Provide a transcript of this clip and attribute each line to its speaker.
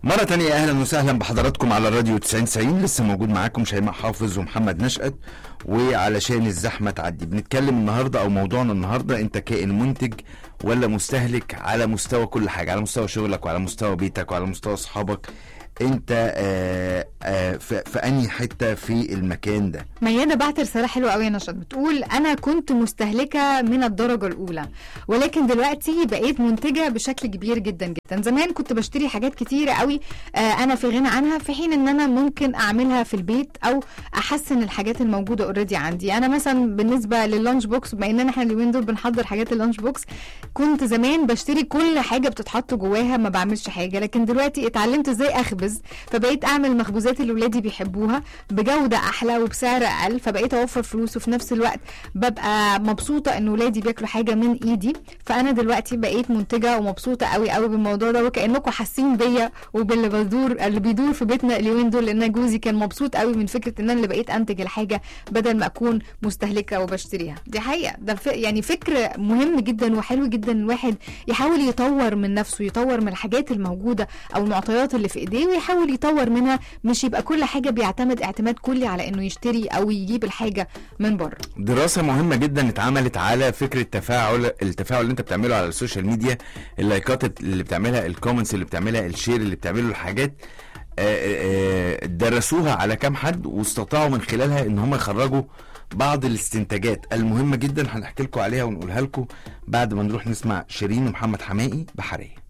Speaker 1: مرة تانية أهلا وسهلا بحضراتكم على راديو 90 90 لسه موجود معاكم شيماء حافظ ومحمد نشأت وعلشان الزحمة تعدي بنتكلم النهاردة أو موضوعنا النهاردة أنت كائن منتج ولا مستهلك على مستوى كل حاجة على مستوى شغلك وعلى مستوى بيتك وعلى مستوى أصحابك أنت آه آه في, في أنهي حتة في المكان ده
Speaker 2: ميادة بعت رسالة حلوة قوي يا نشاط بتقول أنا كنت مستهلكة من الدرجة الأولى ولكن دلوقتي بقيت منتجة بشكل كبير جدا جدا زمان كنت بشتري حاجات كتيرة قوي آه أنا في غنى عنها في حين إن أنا ممكن أعملها في البيت أو أحسن الحاجات الموجودة أوريدي عندي أنا مثلا بالنسبة لللانش بوكس بما إننا إحنا اليومين دول بنحضر حاجات اللانش بوكس كنت زمان بشتري كل حاجة بتتحط جواها ما بعملش حاجة لكن دلوقتي اتعلمت إزاي أخبز فبقيت أعمل مخبوزات اللي ولادي بيحبوها بجودة أحلى وبسعر أقل فبقيت أوفر فلوس وفي نفس الوقت ببقى مبسوطة إن ولادي بياكلوا حاجة من إيدي فأنا دلوقتي بقيت منتجة ومبسوطة قوي قوي بالموضوع ده وكأنكم حاسين بيا وباللي بدور اللي بيدور في بيتنا اليومين دول لأن جوزي كان مبسوط قوي من فكرة إن أنا اللي بقيت أنتج الحاجة بدل ما أكون مستهلكة وبشتريها دي حقيقة ده ف... يعني فكر مهم جدا وحلو جدا الواحد يحاول يطور من نفسه يطور من الحاجات الموجودة أو المعطيات اللي في إيديه ويحاول يطور منها مش يبقى كل حاجة بيعتمد اعتماد كلي على إنه يشتري أو يجيب الحاجة من بره
Speaker 1: دراسة مهمة جدا اتعملت على فكرة تفاعل التفاعل اللي انت بتعمله على السوشيال ميديا اللايكات اللي بتعملها الكومنتس اللي بتعملها الشير اللي بتعمله الحاجات آه، آه، درسوها على كام حد واستطاعوا من خلالها ان هم يخرجوا بعض الاستنتاجات المهمة جدا هنحكي لكم عليها ونقولها لكم بعد ما نروح نسمع شيرين ومحمد حمائي بحرية